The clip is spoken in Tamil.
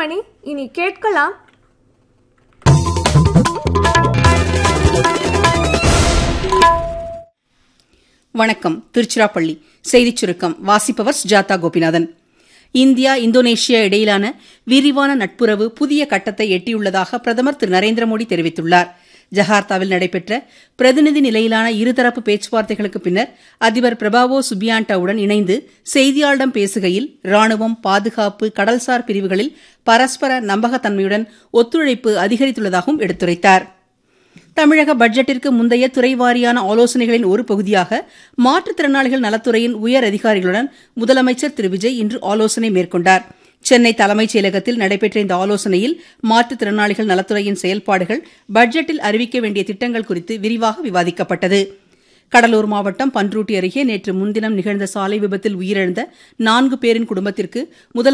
மணி இனி கேட்கலாம் வணக்கம் திருச்சிராப்பள்ளி செய்திச் சுருக்கம் வாசிப்பவர் ஜாதா கோபிநாதன் இந்தியா இந்தோனேஷியா இடையிலான விரிவான நட்புறவு புதிய கட்டத்தை எட்டியுள்ளதாக பிரதமர் திரு நரேந்திர மோடி தெரிவித்துள்ளார் ஜகார்த்தாவில் நடைபெற்ற பிரதிநிதி நிலையிலான இருதரப்பு பேச்சுவார்த்தைகளுக்கு பின்னர் அதிபர் பிரபாவோ சுபியாண்டாவுடன் இணைந்து செய்தியாளரிடம் பேசுகையில் ராணுவம் பாதுகாப்பு கடல்சார் பிரிவுகளில் பரஸ்பர நம்பகத்தன்மையுடன் ஒத்துழைப்பு அதிகரித்துள்ளதாகவும் எடுத்துரைத்தாா் தமிழக பட்ஜெட்டிற்கு முந்தைய துறை வாரியான ஆலோசனைகளின் ஒரு பகுதியாக மாற்றுத்திறனாளிகள் நலத்துறையின் உயர் அதிகாரிகளுடன் முதலமைச்சர் திரு விஜய் இன்று ஆலோசனை மேற்கொண்டார் சென்னை தலைமைச் செயலகத்தில் நடைபெற்ற இந்த ஆலோசனையில் மாற்றுத்திறனாளிகள் நலத்துறையின் செயல்பாடுகள் பட்ஜெட்டில் அறிவிக்க வேண்டிய திட்டங்கள் குறித்து விரிவாக விவாதிக்கப்பட்டது கடலூர் மாவட்டம் பன்ருட்டி அருகே நேற்று முன்தினம் நிகழ்ந்த சாலை விபத்தில் உயிரிழந்த நான்கு பேரின் குடும்பத்திற்கு முதல்